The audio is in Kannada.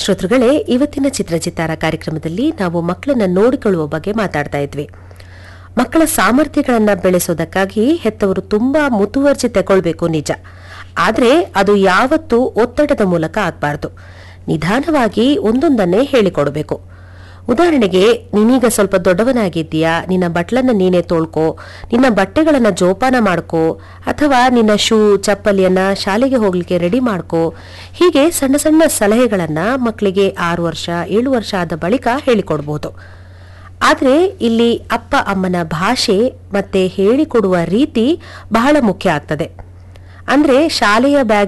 ಶ್ರೋತೃಗಳೇ ಇವತ್ತಿನ ಚಿತ್ರಚಿತ್ತಾರ ಕಾರ್ಯಕ್ರಮದಲ್ಲಿ ನಾವು ಮಕ್ಕಳನ್ನ ನೋಡಿಕೊಳ್ಳುವ ಬಗ್ಗೆ ಮಾತಾಡ್ತಾ ಇದ್ವಿ ಮಕ್ಕಳ ಸಾಮರ್ಥ್ಯಗಳನ್ನ ಬೆಳೆಸೋದಕ್ಕಾಗಿ ಹೆತ್ತವರು ತುಂಬಾ ಮುತುವರ್ಜಿ ತಗೊಳ್ಬೇಕು ನಿಜ ಆದ್ರೆ ಅದು ಯಾವತ್ತೂ ಒತ್ತಡದ ಮೂಲಕ ಆಗ್ಬಾರ್ದು ನಿಧಾನವಾಗಿ ಒಂದೊಂದನ್ನೇ ಹೇಳಿಕೊಡಬೇಕು ಉದಾಹರಣೆಗೆ ನೀನೀಗ ಸ್ವಲ್ಪ ದೊಡ್ಡವನಾಗಿದ್ದೀಯಾ ನಿನ್ನ ಬಟ್ಲನ್ನ ನೀನೇ ತೊಳ್ಕೋ ನಿನ್ನ ಬಟ್ಟೆಗಳನ್ನ ಜೋಪಾನ ಮಾಡ್ಕೋ ಅಥವಾ ನಿನ್ನ ಶೂ ಚಪ್ಪಲಿಯನ್ನ ಶಾಲೆಗೆ ಹೋಗ್ಲಿಕ್ಕೆ ರೆಡಿ ಮಾಡ್ಕೋ ಹೀಗೆ ಸಣ್ಣ ಸಣ್ಣ ಸಲಹೆಗಳನ್ನ ಮಕ್ಕಳಿಗೆ ಆರು ವರ್ಷ ಏಳು ವರ್ಷ ಆದ ಬಳಿಕ ಹೇಳಿಕೊಡ್ಬೋದು ಆದ್ರೆ ಇಲ್ಲಿ ಅಪ್ಪ ಅಮ್ಮನ ಭಾಷೆ ಮತ್ತೆ ಹೇಳಿಕೊಡುವ ರೀತಿ ಬಹಳ ಮುಖ್ಯ ಆಗ್ತದೆ ಅಂದ್ರೆ ಶಾಲೆಯ ಬ್ಯಾಗ್